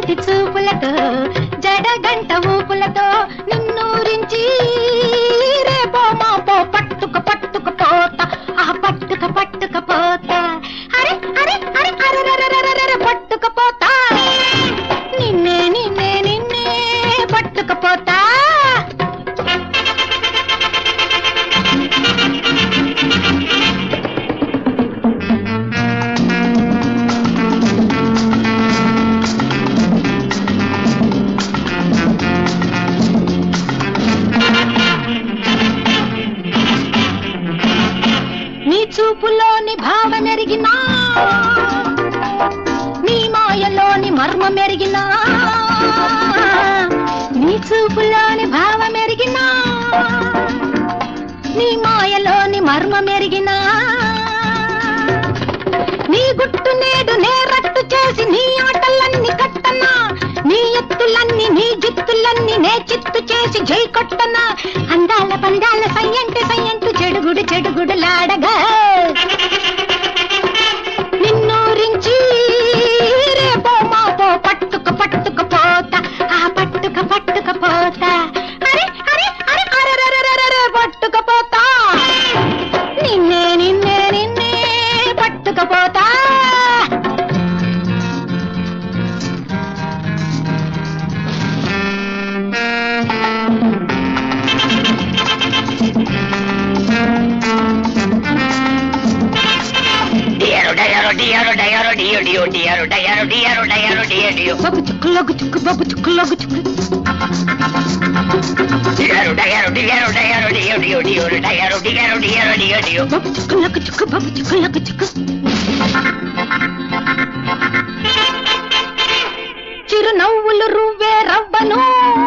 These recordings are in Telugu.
చిలిపి చూపులతో జడగంట ఊపులతో నిన్నూరించి రేపో మాపో పట్టుక పట్టుక పోత ఆ పట్టుక పట్టుక పోత అరే అరే అరే అరెరెరెరెరెరె పట్టుక పోతా నిన్నే నిన్నే నిన్నే పట్టుక పోతా నీ చూపులోని భావమెరిగినా నీ మాయలోని మర్మమెరిగినా నీ చూపులోని భావమెరిగినా నీ మాయలోని మర్మమెరిగినా నీ గుట్టు నేడు నేరట్టు చేసి నీ ఆటలన్నీ కట్టనా నీ ఎత్తులన్నీ నీ జిత్తులన్నీ నే చిత్తు చేసి జై కొట్టనా అందాల పందాల సయ్యంటి సయ్యంటు చెడుగుడు చెడుగుడులాడగా నిన్నూరించి రేపో మాపో పట్టుక పట్టుక పోతా ఆ పట్టుక పట్టుక పోతా అరే అరే అరే అరెరెరెరెరె పట్టుక పోతా నిన్నే నిన్నే నిన్నే పట్టుక పోతా డియారు డయారు డియారు డయారు డియో డియో డియారు డయారు డియారు డయారు డియో డియో బొబ్బు చుక్కు లొగ్గు చుక్కు బొబ్బు చుక్కు లొగ్గు చుక్కు డియారు డయారు డియారు డయారు డియో డియో డియో డయారు డియారు డియారు డియో డియో బొబ్బు చుక్కు లొగ్గు చుక్కు బొబ్బు చుక్కు లొగ్గు చుక్కు చిరునవ్వులు రువ్వే రవ్వను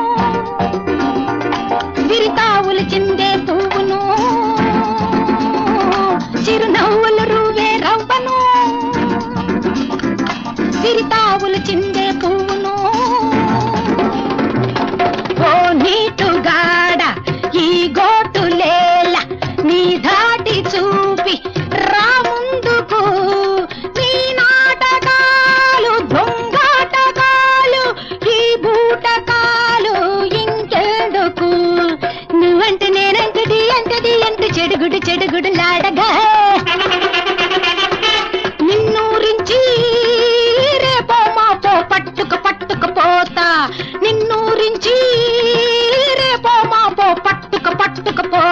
విరితావులు చిందే పువ్వును చిరునవ్వులు రువ్వే రవ్వను విరితావులు చిందే పువ్వును ఓ నీటుగాడ ఈ గోటులేల నీ ధాటి చూపి రా ముందుకు నీ నాటకాలు దొంగాటకాలు ఈ బూటకాలు ఇంకెందుకు నువ్వంటే నేనంటది అంటది అంటూ చెడుగుడు చెడుగుడు లాడగా నిన్నూరించి రేపో మాపో పట్టుక పట్టుక పోతా నిన్నూరించి రేపో మాపో పట్టుక పట్టుక పోతా